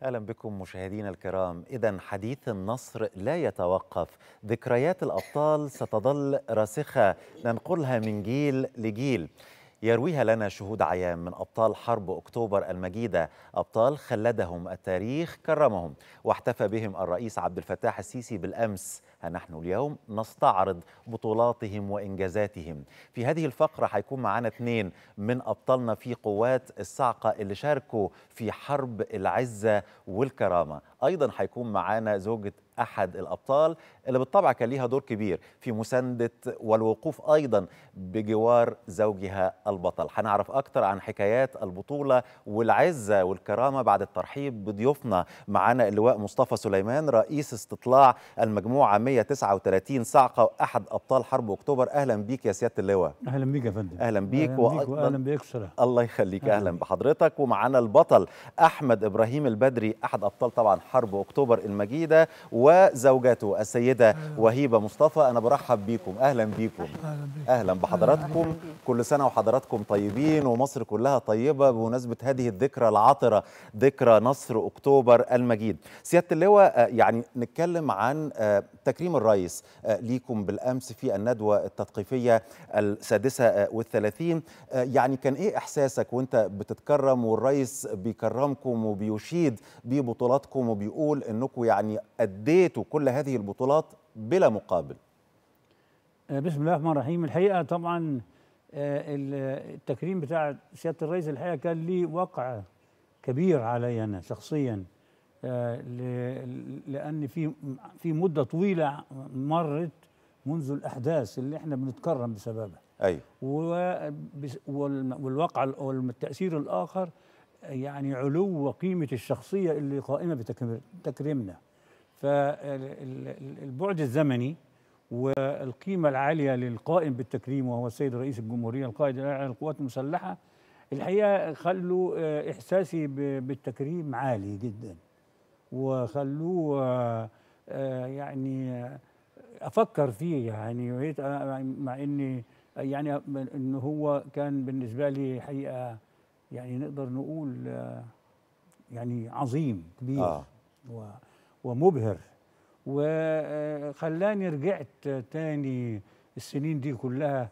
اهلا بكم مشاهدينا الكرام اذا حديث النصر لا يتوقف ذكريات الابطال ستظل راسخه ننقلها من جيل لجيل يرويها لنا شهود عيان من ابطال حرب اكتوبر المجيده ابطال خلدهم التاريخ كرمهم واحتفى بهم الرئيس عبد الفتاح السيسي بالامس ها نحن اليوم نستعرض بطولاتهم وانجازاتهم في هذه الفقره حيكون معنا اثنين من ابطالنا في قوات الصاعقه اللي شاركوا في حرب العزه والكرامه ايضا حيكون معانا زوجة احد الابطال اللي بالطبع كان ليها دور كبير في مسانده والوقوف ايضا بجوار زوجها البطل هنعرف اكتر عن حكايات البطوله والعزه والكرامه بعد الترحيب بضيوفنا معانا اللواء مصطفى سليمان رئيس استطلاع المجموعه 139 صاعقه واحد ابطال حرب اكتوبر اهلا بيك يا سياده اللواء اهلا بيك يا فندم اهلا بيك اهلا بيك واهلا بيك سرى الله يخليك أهلاً اهلا بيك. بحضرتك ومعانا البطل احمد ابراهيم البدري احد ابطال طبعا حرب اكتوبر المجيده وزوجته السيده وهيبه مصطفى انا برحب بيكم اهلا بيكم اهلا بك اهلا بحضراتكم كل سنه وحضراتكم طيبين ومصر كلها طيبه بمناسبه هذه الذكرى العاطره ذكرى نصر اكتوبر المجيد سياده اللواء آه، يعني نتكلم عن آه، تكريم الرئيس آه، ليكم بالامس في الندوه التثقيفيه السادسه آه، والثلاثين آه، يعني كان ايه احساسك وانت بتتكرم والرئيس بيكرمكم وبيشيد ببطولاتكم وبيقول انكم يعني اديتوا كل هذه البطولات بلا مقابل آه، بسم الله الرحمن الرحيم الحقيقه طبعا آه، ال- التكريم بتاع سياده الرئيس الحقيقه كان ليه وقع كبير علي انا شخصيا آه، ل- لان في في مده طويله مرت منذ الاحداث اللي احنا بنتكرم بسببها ايوه وبس- وال- والواقع ال- والتأثير الآخر يعني علو قيمة الشخصية اللي قائمة بتكريمنا فالبعد الزمني والقيمة العالية للقائم بالتكريم وهو السيد رئيس الجمهورية القائد الأعلى للقوات المسلحة الحقيقة خلوا آه، إحساسي ب- بالتكريم عالي جدا وخلوه آه، آه، يعني آه، افكر فيه يعني وهيت- آه، مع اني يعني ان هو كان بالنسبه لي حقيقه يعني نقدر نقول آه، يعني عظيم كبير آه. و- ومبهر وخلاني رجعت تاني السنين دي كلها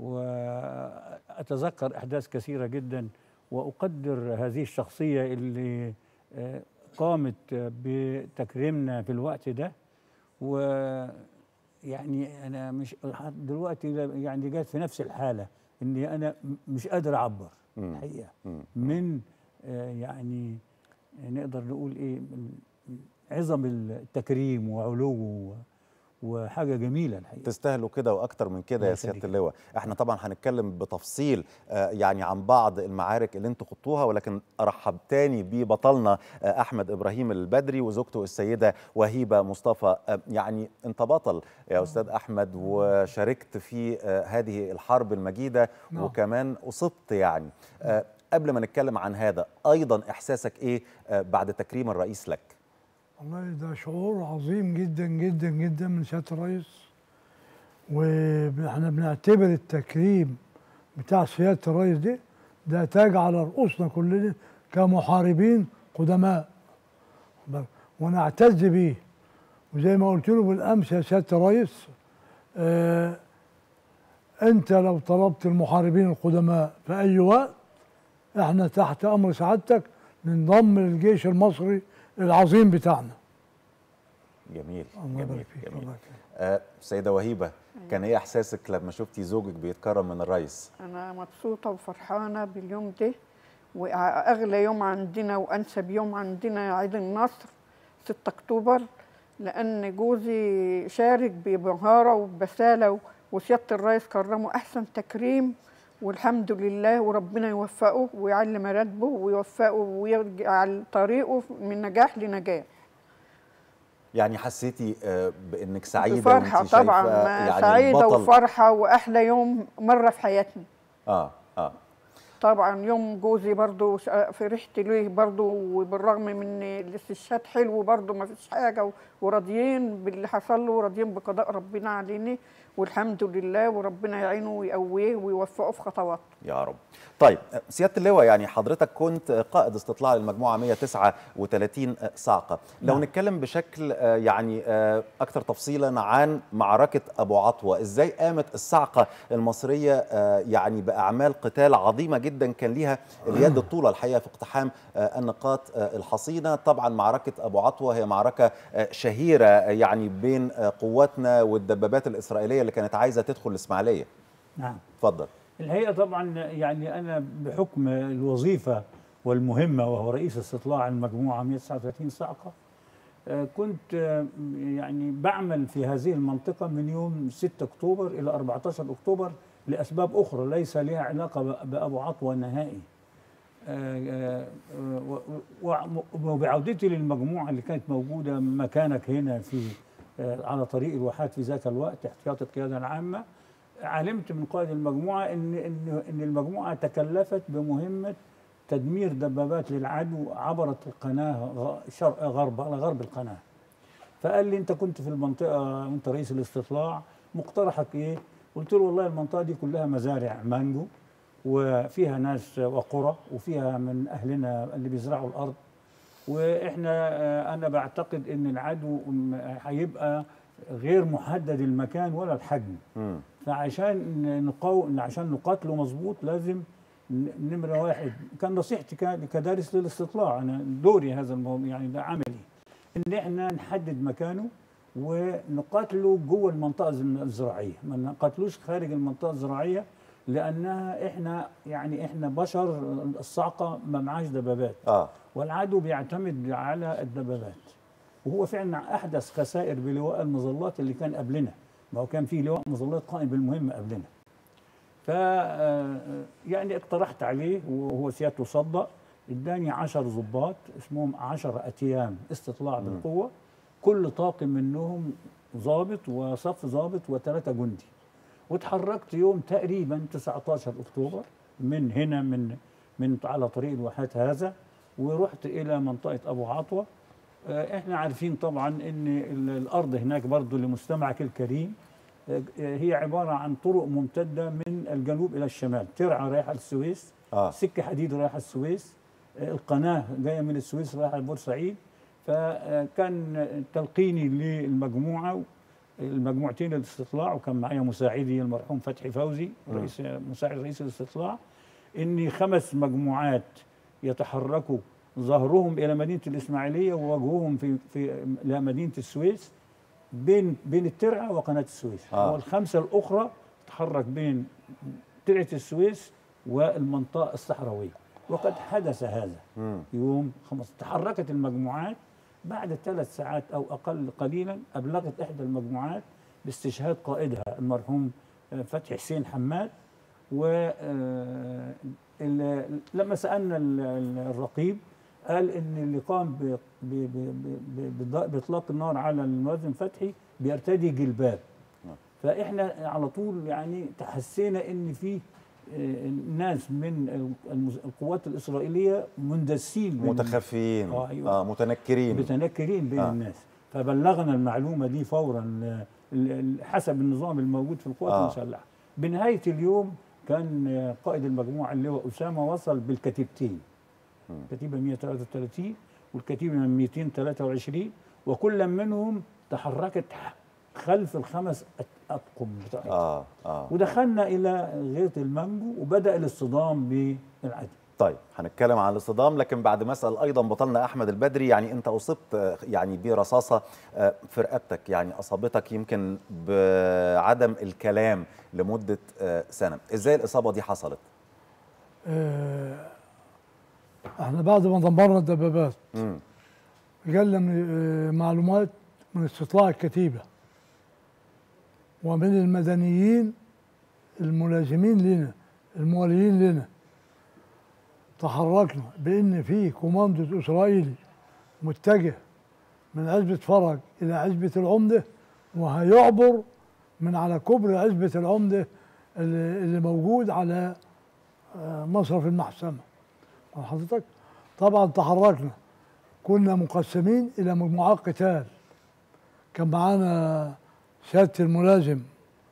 واتذكر احداث كثيره جدا واقدر هذه الشخصيه اللي آه، قامت بتكريمنا في الوقت ده ويعني انا مش لحد دلوقتي يعني جات في نفس الحاله اني انا م- مش قادر اعبر مم. الحقيقه مم. من آه، يعني نقدر نقول ايه من عظم التكريم وعلوه وحاجه جميله الحقيقه تستاهلوا كده واكتر من كده الله يا سياده يخليك. اللواء احنا طبعا هنتكلم بتفصيل آه، يعني عن بعض المعارك اللي انتوا خضتوها ولكن ارحب تاني ببطلنا آه، احمد ابراهيم البدري وزوجته السيده وهيبه مصطفى آه، يعني انت بطل يا استاذ احمد وشاركت في آه، هذه الحرب المجيده نعم. وكمان اصبت يعني آه، قبل ما نتكلم عن هذا ايضا احساسك ايه آه، بعد تكريم الرئيس لك والله ده شعور عظيم جدا جدا جدا من سياده الرئيس واحنا بنعتبر التكريم بتاع سياده الرئيس ده ده تاج على رؤوسنا كلنا كمحاربين قدماء ونعتز بيه وزي ما قلت له بالامس يا سياده الرئيس آه انت لو طلبت المحاربين القدماء في اي وقت احنا تحت امر سعادتك ننضم للجيش المصري العظيم بتاعنا جميل الله جميل يبارك فيك جميل الله يكرمك آه، سيدة وهيبة كان ايه احساسك لما شفتي زوجك بيتكرم من الرئيس أنا مبسوطة وفرحانة باليوم ده وأغلى يوم عندنا وأنسب يوم عندنا عيد النصر 6 أكتوبر لأن جوزي شارك بمهارة وبسالة وسيادة الرئيس كرمه أحسن تكريم والحمد لله وربنا يوفقه ويعلي مراتبه ويوفقه ويرجع طريقه من نجاح لنجاح يعني حسيتي آه، بانك سعيدة بفرحة وانتي شايفة طبعا يعني سعيدة البطل وفرحة وأحلى يوم مرة في حياتنا اه اه طبعا يوم جوزي برضو ش- فرحت ليه برضو وبالرغم من الاستشهاد حلو برضو ما فيش حاجة و- وراضيين باللي حصل له وراضيين بقضاء ربنا علينا والحمد لله وربنا يعينه ويقويه ويوفقه في خطواته يا رب طيب سياده اللواء يعني حضرتك كنت قائد استطلاع للمجموعه 139 صاعقه لو نعم. نتكلم بشكل آه، يعني آه، اكثر تفصيلا عن معركه ابو عطوه ازاي قامت الصاعقه المصريه آه، يعني باعمال قتال عظيمه جدا كان ليها اليد الطولى الحقيقه في اقتحام آه، النقاط آه، الحصينه طبعا معركه ابو عطوه هي معركه آه، شهيره آه، يعني بين آه، قواتنا والدبابات الاسرائيليه اللي كانت عايزه تدخل الاسماعيليه نعم اتفضل الحقيقه طبعا يعني انا بحكم الوظيفه والمهمه وهو رئيس استطلاع المجموعه 139 صعقه آه، كنت آه، يعني بعمل في هذه المنطقه من يوم 6 اكتوبر الى 14 اكتوبر لاسباب اخرى ليس لها علاقه ب- بابو عطوه نهائي آه، آه، و- و- وبعودتي للمجموعه اللي كانت موجوده مكانك هنا في آه، على طريق الواحات في ذاك الوقت احتياط القياده العامه علمت من قائد المجموعه ان ان ان المجموعه تكلفت بمهمه تدمير دبابات للعدو عبرت القناه غ- شرق غرب على غرب القناه فقال لي انت كنت في المنطقه وانت رئيس الاستطلاع مقترحك ايه؟ قلت له والله المنطقه دي كلها مزارع مانجو وفيها ناس وقرى وفيها من اهلنا اللي بيزرعوا الارض واحنا آه، انا بعتقد ان العدو م- هيبقى غير محدد المكان ولا الحجم مم. فعشان نقو... عشان نقاتله مظبوط لازم ن- نمره واحد كان نصيحتي ك- كدارس للاستطلاع انا دوري هذا الموضوع يعني ده عملي ان احنا نحدد مكانه ونقاتله جوه المنطقه الز- الزراعيه ما نقاتلوش خارج المنطقه الزراعيه لانها احنا يعني احنا بشر الصعقه ما معاش دبابات اه والعدو بيعتمد على الدبابات وهو فعلا احدث خسائر بلواء المظلات اللي كان قبلنا ما هو كان في لواء مظلات قائم بالمهمه قبلنا ف آه، يعني اقترحت عليه وهو سيادته صدق اداني 10 ضباط اسمهم 10 اتيام استطلاع بالقوه كل طاقم منهم ضابط وصف ضابط وثلاثه جندي وتحركت يوم تقريبا 19 اكتوبر من هنا من من على طريق الواحات هذا ورحت الى منطقه ابو عطوه آه، احنا عارفين طبعا ان ال- الارض هناك برضو لمستمعك الكريم آه، هي عباره عن طرق ممتده من الجنوب الى الشمال ترعه رايحه للسويس اه سكه حديد رايحه السويس آه، القناه جايه من السويس رايحه لبورسعيد فكان تلقيني للمجموعه المجموعتين الاستطلاع وكان معايا مساعدي المرحوم فتحي فوزي رئيس مساعد رئيس الاستطلاع اني خمس مجموعات يتحركوا ظهرهم الى مدينه الاسماعيليه ووجههم في في الى مدينه السويس بين بين الترعه وقناه السويس آه. والخمسه الاخرى تحرك بين ترعه السويس والمنطقه الصحراويه وقد حدث هذا مم. يوم خمس تحركت المجموعات بعد ثلاث ساعات او اقل قليلا ابلغت احدى المجموعات باستشهاد قائدها المرحوم آه، فتحي حسين حماد و آه، ال- لما سالنا ال- ال- الرقيب قال ان اللي قام ب- ب- ب- ب- ب- باطلاق النار على المؤذن فتحي بيرتدي جلباب فاحنا على طول يعني تحسينا ان في آه، ناس من المز- القوات الاسرائيليه مندسين بين متخفيين آه، أيوة. اه متنكرين متنكرين بين آه. آه. الناس فبلغنا المعلومه دي فورا ل- ل- حسب النظام الموجود في القوات آه. آه. المسلحه بنهايه اليوم كان آه، قائد المجموعه اللواء اسامه وصل بالكتيبتين كتيبه 133 والكتيبه 223 وكل منهم تحركت خلف الخمس أت- اطقم بتاعتهم اه اه ودخلنا الى غيط المانجو وبدا الاصطدام بالعدو طيب هنتكلم عن الاصطدام لكن بعد ما اسال ايضا بطلنا احمد البدري يعني انت اصبت آه، يعني برصاصه آه، في رقبتك يعني اصابتك يمكن بعدم الكلام لمده آه، سنه ازاي الاصابه دي حصلت آه، احنا بعد ما دمرنا الدبابات امم جالنا من- آه، معلومات من استطلاع الكتيبة ومن المدنيين الملازمين لنا المواليين لنا تحركنا بان في كوماندو اسرائيلي متجه من عزبة فرج الى عزبة العمدة وهيعبر من على كوبري عزبة العمدة اللي اللي موجود على آه، مصرف المحسمة مع حضرتك طبعا تحركنا كنا مقسمين الى مجموعات قتال كان معانا سياده الملازم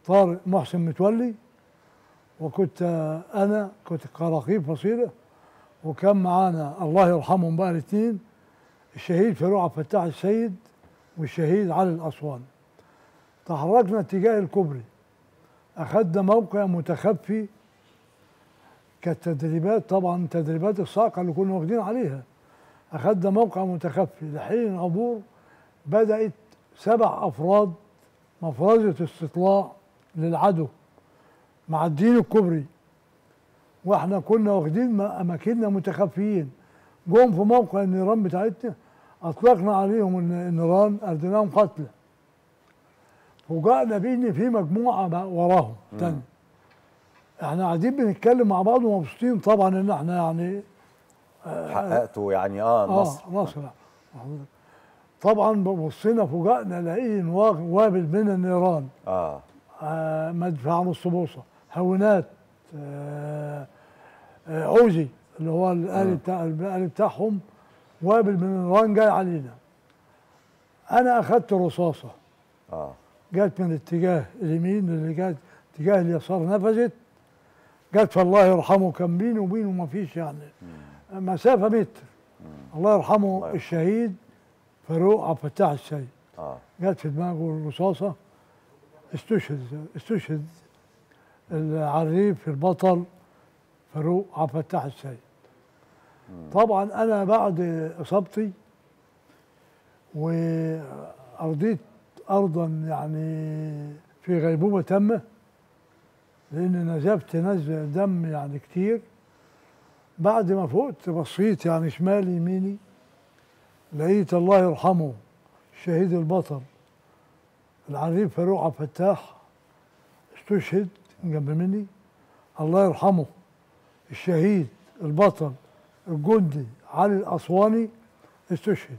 طارق محسن متولي وكنت آه، انا كنت كرقيب فصيله وكان معانا الله يرحمهم بقى الاثنين الشهيد فاروق عبد الفتاح السيد والشهيد علي الاسواني تحركنا اتجاه الكوبري اخذنا موقع متخفي كانت تدريبات طبعا تدريبات الصاعقه اللي كنا واخدين عليها اخذنا موقع متخفي لحين عبور بدات سبع افراد مفرزه استطلاع للعدو معديين الكوبري واحنا كنا واخدين م- اماكننا متخفيين جم في موقع النيران بتاعتنا اطلقنا عليهم الن- النيران اردناهم قتلى فوجئنا بان في مجموعه بقى وراهم تاني احنا قاعدين بنتكلم مع بعض ومبسوطين طبعا ان احنا يعني حققتوا يعني اه اه نصر نصر طبعا بصينا فوجئنا لاقيين وا- وابل من النيران اه آه مدفع نص بوصه هونات آه آه عوزي اللي هو الآلي بتاع الآلي بتاعهم وابل من النيران جاي علينا انا اخذت رصاصه اه جت من اتجاه اليمين اللي جت اتجاه اليسار نفذت جت فالله يرحمه كان بيني وبينه ما فيش يعني مسافه متر الله يرحمه يرحمه. الشهيد فاروق عبد الفتاح السيد اه جت في دماغه الرصاصه استشهد استشهد العريف البطل فاروق عبد الفتاح السيد طبعا انا بعد اصابتي وارضيت ارضا يعني في غيبوبه تامه لان نزفت نزف دم يعني كتير بعد ما فقت بصيت يعني شمال يميني لقيت الله يرحمه الشهيد البطل العريف فاروق عبد الفتاح استشهد جنب مني الله يرحمه الشهيد البطل الجندي علي الاسواني استشهد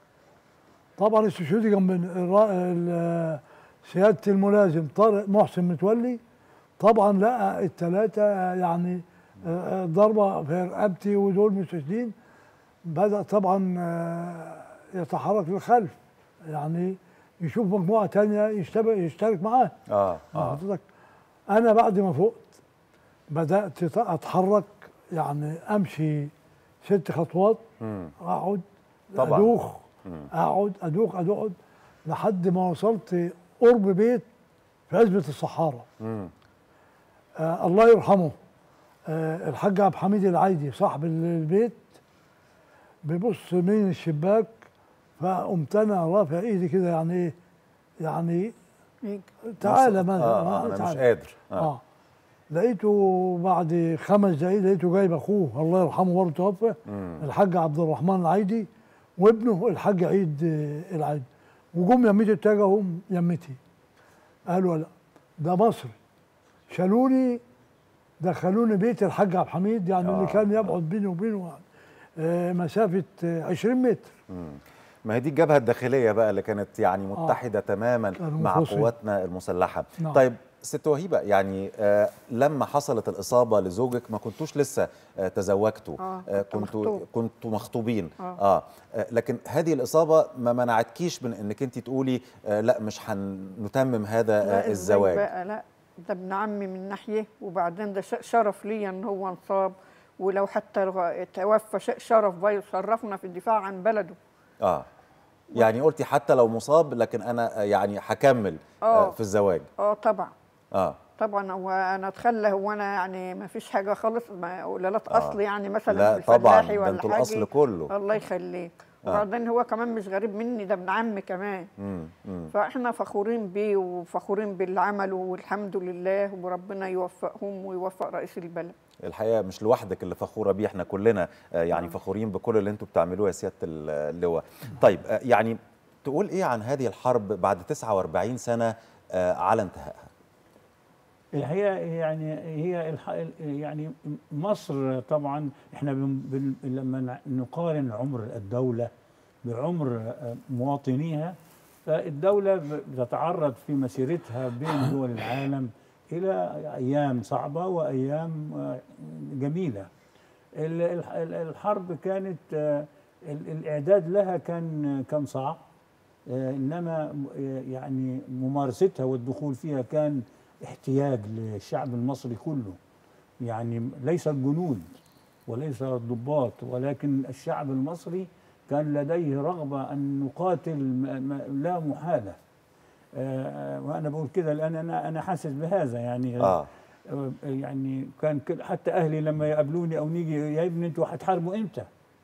طبعا استشهدي جنب الر- ال- سياده الملازم طارق محسن متولي طبعا لقى الثلاثه يعني آه، آه، ضربه في رقبتي ودول مستشهدين بدا طبعا آه، يتحرك للخلف يعني يشوف مجموعه تانية يشتبك يشترك معاه اه آه. اه حضرتك انا بعد ما فقت بدات ت- اتحرك يعني امشي ست خطوات مم. اقعد طبعاً. ادوخ مم. اقعد ادوخ ادوخ لحد ما وصلت قرب بيت في عزبه الصحارى مم. آه الله يرحمه آه الحاج عبد الحميد العايدي صاحب ال- البيت بيبص من الشباك فقمت انا رافع ايدي كده يعني ايه يعني يجي. تعالى نصر. ما آه آه انا مش تعالى. قادر اه, اه لقيته بعد خمس دقايق لقيته جايب اخوه الله يرحمه برضه توفى مم. الحاج عبد الرحمن العيدي وابنه الحاج عيد آه، العيدي وجم يمتي اتجهوا يمتي قالوا لا ده مصري شالوني دخلوني بيت الحاج عبد الحميد يعني آه. اللي كان يبعد بيني وبينه يعني آه، مسافه آه، 20 متر مم. ما هي دي الجبهه الداخليه بقى اللي كانت يعني متحده تماما كانوا مع مخلصين. قواتنا المسلحه نعم. طيب ست وهيبه يعني آه لما حصلت الاصابه لزوجك ما كنتوش لسه آه تزوجتوا آه، آه كنت كنتوا مخطوب. كنتوا مخطوبين آه. آه. آه لكن هذه الاصابه ما منعتكيش من انك انت تقولي آه لا مش هنتمم هذا لا آه إزاي الزواج بقى لا ده ابن عمي من ناحيه وبعدين ده ش- شرف ليا ان هو انصاب ولو حتى رغ- توفى شيء شرف بقى يشرفنا في الدفاع عن بلده اه يعني قلتي حتى لو مصاب لكن انا آه، يعني هكمل آه آه. في الزواج اه طبعا اه طبعا هو انا اتخلى هو انا يعني ما فيش حاجه خالص ما ولالات آه. اصل يعني مثلا لا في طبعا الفلاحي ده ولا انتوا حاجه الاصل كله الله يخليك آه. وبعدين هو كمان مش غريب مني ده ابن عمي كمان مم. مم. فاحنا فخورين بيه وفخورين باللي عمله والحمد لله وربنا يوفقهم ويوفق رئيس البلد الحقيقه مش لوحدك اللي فخوره بيه احنا كلنا آه، يعني نعم. فخورين بكل اللي انتم بتعملوه يا سياده ال- اللواء طيب آه، يعني تقول ايه عن هذه الحرب بعد 49 سنه آه، على انتهائها الحقيقه يعني هي الح... يعني مصر طبعا احنا بن... بن... لما نقارن عمر الدوله بعمر مواطنيها فالدوله بتتعرض في مسيرتها بين دول العالم الى ايام صعبه وايام جميله ال- ال- الحرب كانت ال- الاعداد لها كان كان صعب انما يعني ممارستها والدخول فيها كان احتياج للشعب المصري كله يعني ليس الجنود وليس الضباط ولكن الشعب المصري كان لديه رغبة أن نقاتل م- م- لا محالة آه، وأنا بقول كده لأن أنا أنا حاسس بهذا يعني اه آه، يعني كان كل- حتى اهلي لما يقابلوني او نيجي يا ابني انتوا هتحاربوا امتى؟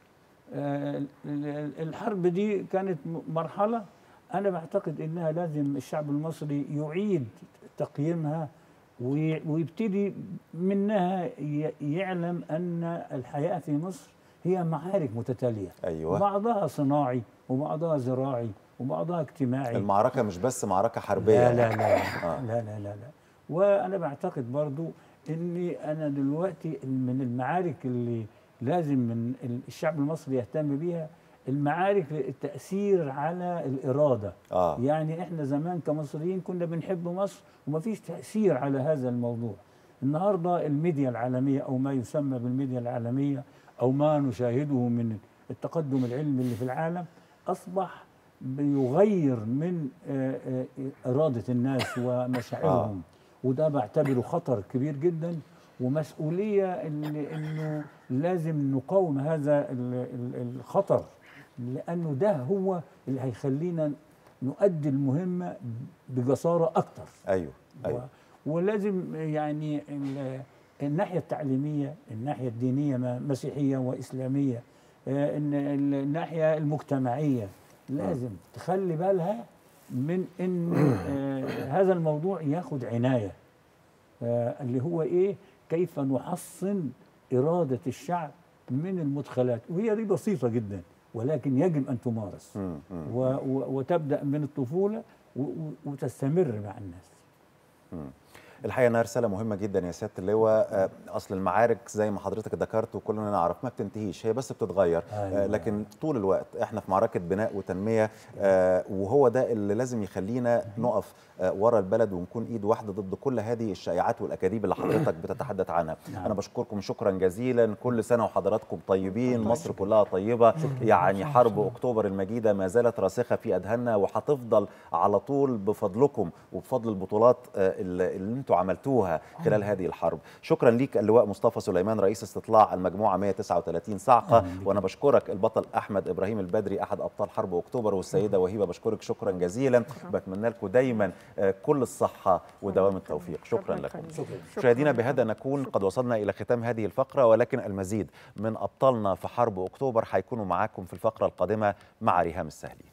آه، ال- ال- الحرب دي كانت م- مرحله انا بعتقد انها لازم الشعب المصري يعيد تقييمها وي- ويبتدي منها ي- يعلم ان الحياه في مصر هي معارك متتاليه ايوه بعضها صناعي وبعضها زراعي وبعضها اجتماعي المعركه مش بس معركه حربيه لا لا لا آه. لا لا لا لا وانا بعتقد برضو اني انا دلوقتي من المعارك اللي لازم من الشعب المصري يهتم بيها المعارك التاثير على الاراده اه يعني احنا زمان كمصريين كنا بنحب مصر وما فيش تاثير على هذا الموضوع النهارده الميديا العالميه او ما يسمى بالميديا العالميه او ما نشاهده من التقدم العلمي اللي في العالم اصبح بيغير من آه، آه، اراده الناس ومشاعرهم وده بعتبره خطر كبير جدا ومسؤوليه إن انه لازم نقاوم هذا ال- ال- الخطر لانه ده هو اللي هيخلينا نؤدي المهمه بجساره اكتر ايوه ايوه و- ولازم يعني ال- الناحيه التعليميه الناحيه الدينيه ما- مسيحيه واسلاميه آه، إن ال- الناحيه المجتمعيه لازم تخلي بالها من ان آه، هذا الموضوع ياخد عنايه آه، اللي هو ايه كيف نحصن اراده الشعب من المدخلات وهي دي بسيطه جدا ولكن يجب ان تمارس مم، مم. و و وتبدا من الطفوله و و وتستمر مع الناس الحقيقه انها رساله مهمه جدا يا سياده اللواء آه، اصل المعارك زي ما حضرتك ذكرت وكلنا نعرف ما بتنتهيش هي بس بتتغير آه، أيوة. لكن طول الوقت احنا في معركه بناء وتنميه آه، وهو ده اللي لازم يخلينا نقف آه، ورا البلد ونكون ايد واحده ضد كل هذه الشائعات والاكاذيب اللي حضرتك بتتحدث عنها نعم. انا بشكركم شكرا جزيلا كل سنه وحضراتكم طيبين مصر كلها طيبه يعني حرب اكتوبر المجيده ما زالت راسخه في اذهاننا وهتفضل على طول بفضلكم وبفضل البطولات آه، اللي اللي انتم عملتوها خلال هذه الحرب شكرا ليك اللواء مصطفى سليمان رئيس استطلاع المجموعه 139 صاعقه وانا بشكرك البطل احمد ابراهيم البدري احد ابطال حرب اكتوبر والسيده وهيبه بشكرك شكرا جزيلا بتمنى لكم دايما آه، كل الصحه ودوام التوفيق شكرا لكم مشاهدينا بهذا نكون قد وصلنا الى ختام هذه الفقره ولكن المزيد من ابطالنا في حرب اكتوبر هيكونوا معاكم في الفقره القادمه مع ريهام السهلي